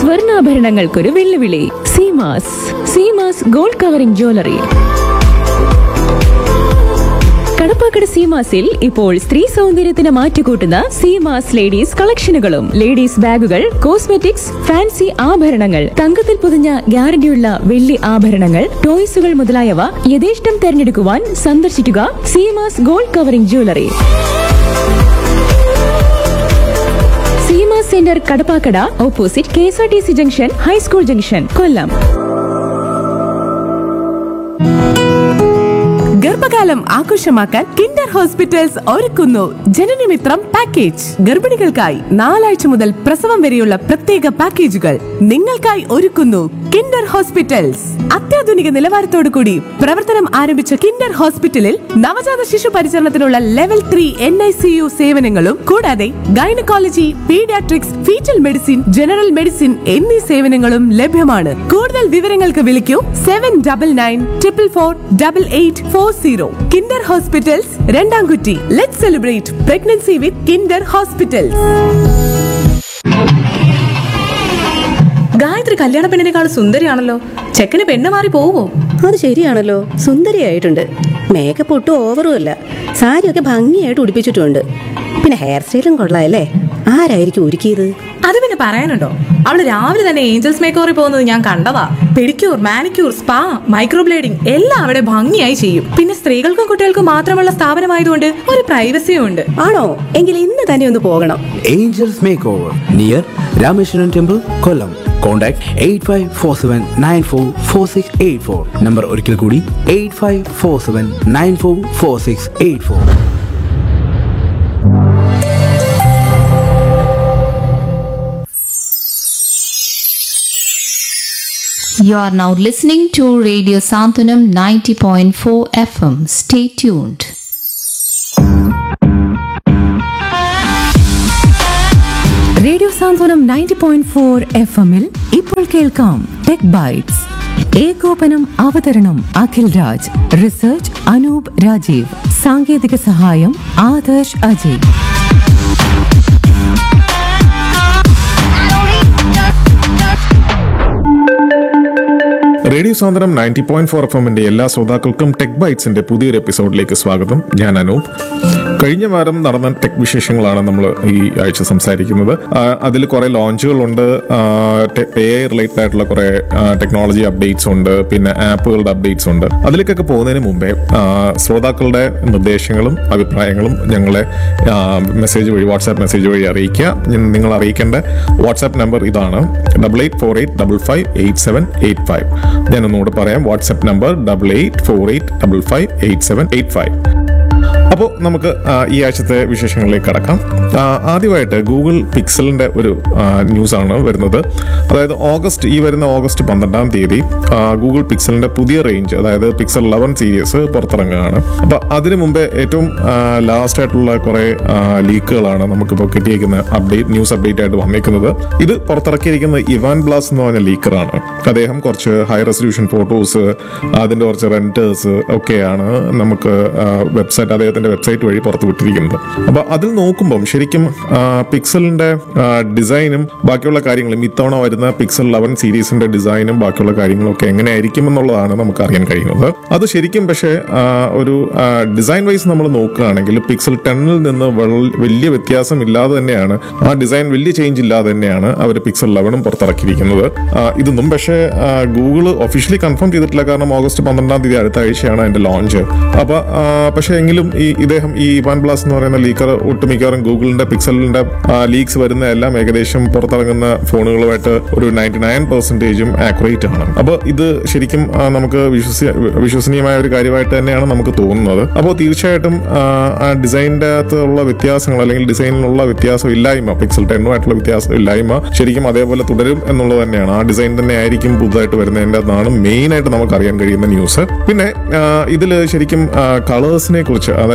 സ്വർണ്ണാഭരണങ്ങൾക്കൊരു വെല്ലുവിളി Seemas Seemas gold covering jewellery Kadappakada സീമാസിൽ ഇപ്പോൾ സ്ത്രീ സൗന്ദര്യത്തിന് മാറ്റുകൂട്ടുന്ന സീമാസ് ലേഡീസ് കളക്ഷനുകളും ലേഡീസ് ബാഗുകൾ കോസ്മെറ്റിക്സ് ഫാൻസി ആഭരണങ്ങൾ തങ്കത്തിൽ പൊതിഞ്ഞ ഗ്യാരണ്ടിയുള്ള വെള്ളി ആഭരണങ്ങൾ ടോയ്സുകൾ മുതലായവ യഥേഷ്ടം തെരഞ്ഞെടുക്കുവാൻ സന്ദർശിക്കുക Seemas gold covering jewellery Seema centre Kadappakada opposite K S R T C junction high school junction Kollam ഗർഭകാലം ആഘോഷമാക്കാൻ കിൻഡർ ഹോസ്പിറ്റൽസ് ഒരുക്കുന്നു ജനനമിത്രം പാക്കേജ് ഗർഭിണികൾക്കായി നാലാഴ്ച മുതൽ പ്രസവം വരെയുള്ള പ്രത്യേക പാക്കേജുകൾ നിങ്ങൾക്കായി ഒരുക്കുന്നു കിൻഡർ ഹോസ്പിറ്റൽസ് അത്യാധുനിക നിലവാരത്തോടു കൂടി പ്രവർത്തനം ആരംഭിച്ച കിൻഡർ ഹോസ്പിറ്റലിൽ നവജാത ശിശു പരിചരണത്തിനുള്ള level three N I C U സേവനങ്ങളും കൂടാതെ gynaecology paediatrics foetal medicine general medicine എന്നീ സേവനങ്ങളും ലഭ്യമാണ് കൂടുതൽ വിവരങ്ങൾക്ക് വിളിക്കൂ seven double nine triple four double eight four zero Kinder hospitals Randamkutty let celebrate pregnancy with Kinder hospitals Gayathri കല്യാണ പെണ്ണിനേക്കാൾ സുന്ദരിയാണല്ലോ ചെക്കന് പെണ്ണ് മാറി പോവോ അത് ശരിയാണല്ലോ സുന്ദരിയായിട്ടുണ്ട് മേക്കപ്പ് ഒട്ടും ഓവറും അല്ല സാരിയൊക്കെ ഭംഗിയായിട്ട് ഉടുപ്പിച്ചിട്ടുണ്ട് പിന്നെ ഹെയർ സ്റ്റൈലും കൊള്ളാമല്ലേ ആരായിരിക്കും ഒരുക്കിയത് അത് പിന്നെ പറയാനുണ്ടോ അവള് രാവിലെ തന്നെ ഏഞ്ചൽസ് മേക്കോറിൽ പോകുന്നത് ഞാൻ കണ്ടതാ പെഡിക്യൂർ മാനിക്യൂർ സ്പാ മൈക്രോബ്ലേഡിംഗ് എല്ലാം അവിടെ ഭംഗിയായി ചെയ്യും പിന്നെ സ്ത്രീകൾക്കും കുട്ടികൾക്കും മാത്രമുള്ള സ്ഥാപനമായതുകൊണ്ട് ഒരു പ്രൈവസിയും ഉണ്ട് ആണോ എങ്കിൽ ഇന്ന് തന്നെ ഒന്ന് പോകണം Angels Makeover near Rameshwaran Temple, Kollam. Contact 8547944684. Number ഒരിക്കൽ കൂടി 8547944684. You are now listening to Radio Santanam 90.4 FM. Stay tuned. Radio Santhwanam ninety point four F എമ്മിൽ ഇപ്പോൾ കേൾക്കാം ടെക് ബൈറ്റ്സ് ഏകോപനം അവതരണം അഖിൽ രാജ് റിസർച്ച് അനൂപ് രാജീവ് സാങ്കേതിക സഹായം Adarsh Ajay radio Santhwanam ninety point four F എമ്മിന്റെ എല്ലാ ശ്രോതാക്കൾക്കും ടെക് ബൈറ്റ്സിന്റെ പുതിയൊരു എപ്പിസോഡിലേക്ക് സ്വാഗതം ഞാൻ അനൂപ് കഴിഞ്ഞ വാരം നടന്ന ടെക് വിശേഷങ്ങളാണ് നമ്മൾ ഈ ആഴ്ച സംസാരിക്കുന്നത് അതിൽ കുറെ ലോഞ്ചുകളുണ്ട് എ ഐ റിലേറ്റഡ് ആയിട്ടുള്ള കുറെ ടെക്നോളജി അപ്ഡേറ്റ്സ് ഉണ്ട് പിന്നെ ആപ്പുകളുടെ അപ്ഡേറ്റ്സ് ഉണ്ട് അതിലേക്കൊക്കെ പോകുന്നതിന് മുമ്പേ ആ, ശ്രോതാക്കളുടെ നിർദ്ദേശങ്ങളും അഭിപ്രായങ്ങളും ഞങ്ങളെ മെസ്സേജ് വഴി വാട്സാപ്പ് മെസ്സേജ് വഴി അറിയിക്കുക ഞ- നിങ്ങൾ അറിയിക്കേണ്ട വാട്സാപ്പ് നമ്പർ ഇതാണ് double eight four eight double five eight seven eight five ഞാൻ ഒന്നുകൂടെ പറയാം WhatsApp number double eight four eight double five eight seven eight five അപ്പോൾ നമുക്ക് ആ, ഈ ആഴ്ചത്തെ വിശേഷങ്ങളിലേക്ക് കടക്കാം ആ, ആദ്യമായിട്ട് ഗൂഗിൾ പിക്സലിന്റെ ഒരു ന്യൂസ് ആണ് വരുന്നത് അതായത് ഓഗസ്റ്റ് ഈ വരുന്ന ഓഗസ്റ്റ് പന്ത്രണ്ടാം തീയതി ആ, ഗൂഗിൾ പിക്സലിന്റെ പുതിയ റേഞ്ച് അതായത് പിക്സൽ ലെവൻ സീരീസ് പുറത്തിറങ്ങുകയാണ് അപ്പൊ അതിനു മുമ്പേ ഏറ്റവും ലാസ്റ്റ് ആയിട്ടുള്ള കുറെ ലീക്കുകളാണ് നമുക്കിപ്പോൾ കിട്ടിയിരിക്കുന്ന അപ്ഡേറ്റ് ന്യൂസ് അപ്ഡേറ്റ് ആയിട്ട് വന്നിരിക്കുന്നത് ഇത് പുറത്തിറക്കിയിരിക്കുന്ന ഇവാൻ ബ്ലാസ് എന്ന് പറഞ്ഞ ലീക്കറാണ് അദ്ദേഹം കുറച്ച് ഹൈ റെസൊല്യൂഷൻ ഫോട്ടോസ് അതിന്റെ കുറച്ച് റെന്റേഴ്സ് ഒക്കെയാണ് നമുക്ക് വെബ്സൈറ്റ് അദ്ദേഹത്തിന്റെ വെബ്സൈറ്റ് വഴി പുറത്തു വിട്ടിരിക്കുന്നത് അപ്പൊ അതിൽ നോക്കുമ്പം ശരിക്കും പിക്സലിന്റെ ഡിസൈനും ബാക്കിയുള്ള കാര്യങ്ങളും ഇത്തവണ വരുന്ന പിക്സൽ ലെവൻ സീരീസിന്റെ ഡിസൈനും ബാക്കിയുള്ള കാര്യങ്ങളും ഒക്കെ എങ്ങനെയായിരിക്കും എന്നുള്ളതാണ് നമുക്ക് അറിയാൻ കഴിയുന്നത് അത് ശരിക്കും പക്ഷേ ആ, ഒരു ഡിസൈൻ വൈസ് നമ്മൾ നോക്കുകയാണെങ്കിൽ പിക്സൽ ടെന്നിൽ നിന്ന് വെൾ- വലിയ വ്യത്യാസം ഇല്ലാതെ തന്നെയാണ് ആ ഡിസൈൻ വലിയ ചേഞ്ച് ഇല്ലാതെ തന്നെയാണ് അവർ പിക്സൽ ലെവനും പുറത്തിറക്കിയിരിക്കുന്നത് ആ, ഇതൊന്നും പക്ഷേ ഗൂഗിൾ ഒഫീഷ്യലി കൺഫേം ചെയ്തിട്ടില്ല കാരണം ഓഗസ്റ്റ് പന്ത്രണ്ടാം തീയതി അടുത്ത ആഴ്ചയാണ് അതിന്റെ ലോഞ്ച് അപ്പൊ ആ, പക്ഷേ എങ്കിലും ഈ ഇദ്ദേഹം ഈ ഇവാൻ ബ്ലാസ് എന്ന് പറയുന്ന ലീക്കർ ഒട്ടുമിക്കവാറും ഗൂഗിളിന്റെ പിക്സലിന്റെ ലീക്സ് വരുന്ന എല്ലാം ഏകദേശം പുറത്തിറങ്ങുന്ന ഫോണുകളുമായിട്ട് ഒരു നയൻറ്റി നയൻ പെർസെന്റേജും ആക്യുറേറ്റ് ആണ് അപ്പോൾ ഇത് ശരിക്കും ആ, നമുക്ക് വിശ്വസി വിശ്വസനീയമായ ഒരു കാര്യമായിട്ട് തന്നെയാണ് നമുക്ക് തോന്നുന്നത് അപ്പോൾ തീർച്ചയായിട്ടും ആ, ആ ഡിസൈനിന്റെ അകത്തുള്ള വ്യത്യാസങ്ങൾ അല്ലെങ്കിൽ ഡിസൈനിലുള്ള വ്യത്യാസം ഇല്ലായ്മ പിക്സൽ ടെന്നുമായിട്ടുള്ള വ്യത്യാസം ഇല്ലായ്മ ശരിക്കും അതേപോലെ തുടരും എന്നുള്ളത് തന്നെയാണ് ആ ഡിസൈൻ തന്നെ ആയിരിക്കും പുതുതായിട്ട് വരുന്നതിന്റെ അതാണ് മെയിൻ ആയിട്ട് നമുക്ക് അറിയാൻ കഴിയുന്ന ന്യൂസ് പിന്നെ ഇതിൽ ശരിക്കും കളേഴ്സിനെ കുറിച്ച് അതായത്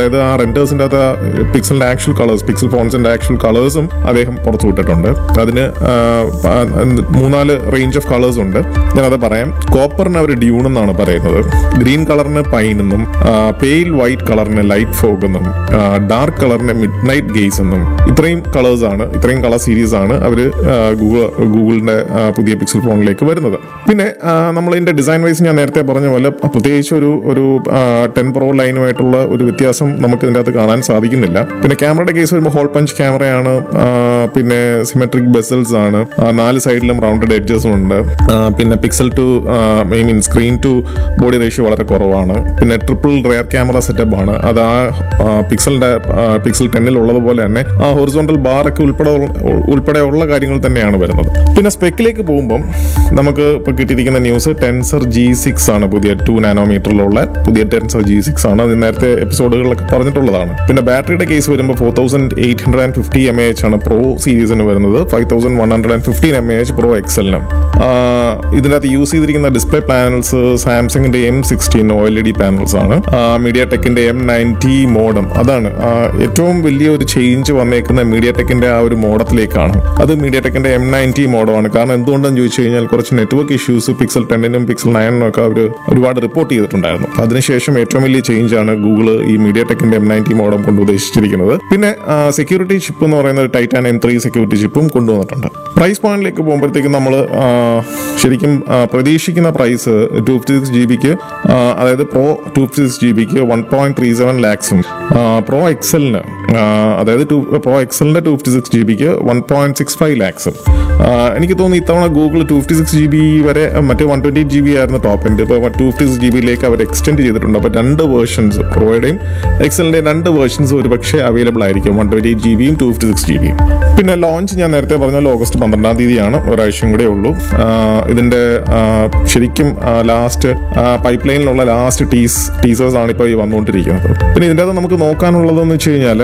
അതായത് ആ റെൻഡേഴ്സിന്റെ അകത്ത് പിക്സലിന്റെ ആക്ച്വൽ കളേഴ്സ് പിക്സൽ ഫോൺസിന്റെ ആക്ച്വൽ കളേഴ്സും അദ്ദേഹം പുറത്തു വിട്ടിട്ടുണ്ട് അതിന് ആ, ആ, മൂന്നാല് റേഞ്ച് ഓഫ് കളേഴ്സ് ഉണ്ട് ഞാനത് പറയാം കോപ്പറിന് അവർ ഡ്യൂൺ എന്നാണ് പറയുന്നത് ഗ്രീൻ കളറിന് പൈൻ എന്നും പെയിൽ വൈറ്റ് കളറിന് ലൈറ്റ് ഫോഗ് എന്നും ഡാർക്ക് കളറിന് മിഡ് നൈറ്റ് ഗെയ്സ് എന്നും ഇത്രയും കളേഴ്സ് ആണ് ഇത്രയും കളർ സീരീസ് ആണ് അവർ ഗൂഗിൾ ഗൂഗിളിന്റെ ആ, പുതിയ പിക്സൽ ഫോണിലേക്ക് വരുന്നത് പിന്നെ നമ്മൾ ഇതിന്റെ ഡിസൈൻ വൈസ് ഞാൻ നേരത്തെ പറഞ്ഞ പോലെ പ്രത്യേകിച്ച് ഒരു ഒരു ടെൻ പ്രോ ലൈനുമായിട്ടുള്ള ഒരു വ്യത്യാസം നമുക്ക് ഇതിന്റെ അകത്ത് കാണാൻ സാധിക്കുന്നില്ല പിന്നെ ക്യാമറയുടെ കേസ് വരുമ്പോൾ ഹോൾ പഞ്ച് ക്യാമറയാണ് ആ, പിന്നെ സിമെട്രിക് ബെസൽസ് ആണ് ആ, നാല് സൈഡിലും റൗണ്ടഡ് എഡ്ജസും ഉണ്ട് ആ, പിന്നെ pixel to I mean screen to body ratio വളരെ കുറവാണ് പിന്നെ ട്രിപ്പിൾ റെയർ ക്യാമറ സെറ്റപ്പ് ആണ് അത് ആ ആ, പിക്സലിന്റെ ആ, പിക്സൽ ടെന്നിൽ ഉള്ളതുപോലെ തന്നെ ആ ഹൊറിസോണ്ടൽ ബാറൊക്കെ ഉൾപ്പെടെ ഉൾ- ഉൾപ്പെടെയുള്ള കാര്യങ്ങൾ തന്നെയാണ് വരുന്നത് പിന്നെ സ്പെക്കിലേക്ക് പോകുമ്പം നമുക്ക് ഇപ്പോൾ കിട്ടിയിരിക്കുന്ന ന്യൂസ് ടെൻസർ ജി സിക്സ് ആണ് പുതിയ ടു നാനോമീറ്ററിലുള്ള പുതിയ ടെൻസർ ജി സിക്സ് ആണ് അത് നേരത്തെ എപ്പിസോഡുകളിലൊക്കെ പറഞ്ഞിട്ടുള്ളതാണ് പിന്നെ ബാറ്ററിയുടെ കേസ് വരുമ്പോൾ four thousand eight hundred and fifty M H ആണ് പ്രോ സീരീസിന് വരുന്നത് five thousand one hundred and fifteen M H pro എക്സലിനും ഇതിനകത്ത് യൂസ് ചെയ്തിരിക്കുന്ന ഡിസ്പ്ലേ പാനൽസ് സാംസങ്ങിന്റെ M sixteen O L E D panels ആണ് മീഡിയ ടെക്കിന്റെ എം നയൻറ്റി മോഡം അതാണ് ആ, ഏറ്റവും വലിയ ഒരു ചേഞ്ച് വന്നേക്കുന്ന മീഡിയ ടെക്കിന്റെ ആ ഒരു മോഡത്തിലേക്കാണ് അത് മീഡിയ ടെക്കിന്റെ എം നയൻറ്റി മോഡമാണ് കാരണം എന്തുകൊണ്ടെന്ന് ചോദിച്ചു കഴിഞ്ഞാൽ കുറച്ച് നെറ്റ്വർക്ക് ഇഷ്യൂസ് പിക്സൽ ടെന്നിനും പിക്സൽ നയനിനും ഒക്കെ അവർ ഒരുപാട് റിപ്പോർട്ട് ചെയ്തിട്ടുണ്ടായിരുന്നു അപ്പൊ അതിനുശേഷം ഏറ്റവും വലിയ ചേഞ്ച് ആണ് ഗൂഗിൾ ഈ മീഡിയ ടെക്കിന്റെ എം നയൻറ്റി മോഡം കൊണ്ട് ഉദ്ദേശിച്ചിരിക്കുന്നത് പിന്നെ സെക്യൂരിറ്റി ചിപ്പ് എന്ന് പറയുന്നത് ടൈറ്റാൻ എം ത്രീ സെക്യൂരിറ്റി ചിപ്പും കൊണ്ടുവന്നിട്ടുണ്ട് പ്രൈസ് പോയിന്റിലേക്ക് പോകുമ്പോഴത്തേക്കും നമ്മൾ ശരിക്കും ആ, പ്രതീക്ഷിക്കുന്ന price two fifty six G ബിക്ക് അതായത് pro two fifty six G ബിക്ക് വൺ പോയിന്റ് ത്രീ സെവൻ ലാക്സും പ്രോ എക്സലിന് അതായത് ടു പ്രോ എക്സലിന്റെ ടു ഫിഫ്റ്റി സിക്സ് ജി ബിക്ക് വൺ പോയിന്റ് സിക്സ് ഫൈവ് ലാക്സും എനിക്ക് തോന്നുന്നു ഇത്തവണ Google two fifty six G B വരെ ആ, മറ്റേ വൺ ട്വന്റി ജി ബി ആയിരുന്നു ടോപ്പ് എൻഡ് ഇപ്പോൾ ടു ഫിഫ്റ്റി സിക്സ് ജി ബിയിലേക്ക് അവർ എക്സ്റ്റെൻഡ് ചെയ്തിട്ടുണ്ട് അപ്പോൾ രണ്ട് വേർഷൻസ് പ്രോയുടെയും എക്സലിന്റെയും രണ്ട് വേർഷൻസ് ഒരു പക്ഷേ അവൈലബിൾ ആയിരിക്കും വൺ ട്വന്റി ജി ബിയും ടു ഫിഫ്റ്റി സിക്സ് ജി ബിയും പിന്നെ ലോഞ്ച് ഞാൻ നേരത്തെ പറഞ്ഞ ഓഗസ്റ്റ് പന്ത്രണ്ടാം തീയതിയാണ് ഒരാഴ്ചയും കൂടെ ഉള്ളൂ ആ, ഇതിന്റെ ആ, ശരിക്കും ലാസ്റ്റ് പൈപ്പ് ലൈനിലുള്ള ലാസ്റ്റ് ടീസ് ടീസേഴ്സ് ആണ് ഇപ്പോൾ ഈ വന്നുകൊണ്ടിരിക്കുന്നത് പിന്നെ ഇതിൻ്റെ അകത്ത് നമുക്ക് നോക്കാനുള്ളതെന്ന് വെച്ച് കഴിഞ്ഞാൽ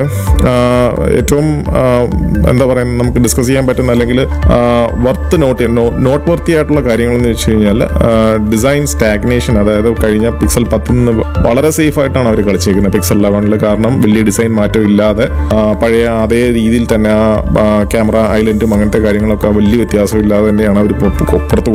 ഏറ്റവും ആ, എന്താ പറയുക നമുക്ക് ഡിസ്കസ് ചെയ്യാൻ പറ്റുന്ന അല്ലെങ്കിൽ വർത്ത് നോട്ട് നോട്ട് വർത്തി ആയിട്ടുള്ള കാര്യങ്ങളെന്ന് വെച്ച് കഴിഞ്ഞാൽ ഡിസൈൻ സ്റ്റാഗ്നേഷൻ അതായത് കഴിഞ്ഞ പിക്സൽ പത്തിൽ നിന്ന് വളരെ സേഫ് ആയിട്ടാണ് അവർ കളിച്ചേക്കുന്നത് പിക്സൽ ലെവനിൽ കാരണം വലിയ ഡിസൈൻ മാറ്റം ഇല്ലാതെ ആ, പഴയ അതേ രീതിയിൽ തന്നെ ആ ക്യാമറ ഐലൻഡും അങ്ങനത്തെ കാര്യങ്ങളൊക്കെ വലിയ വ്യത്യാസമില്ലാതെ തന്നെയാണ് അവർ പുറത്ത്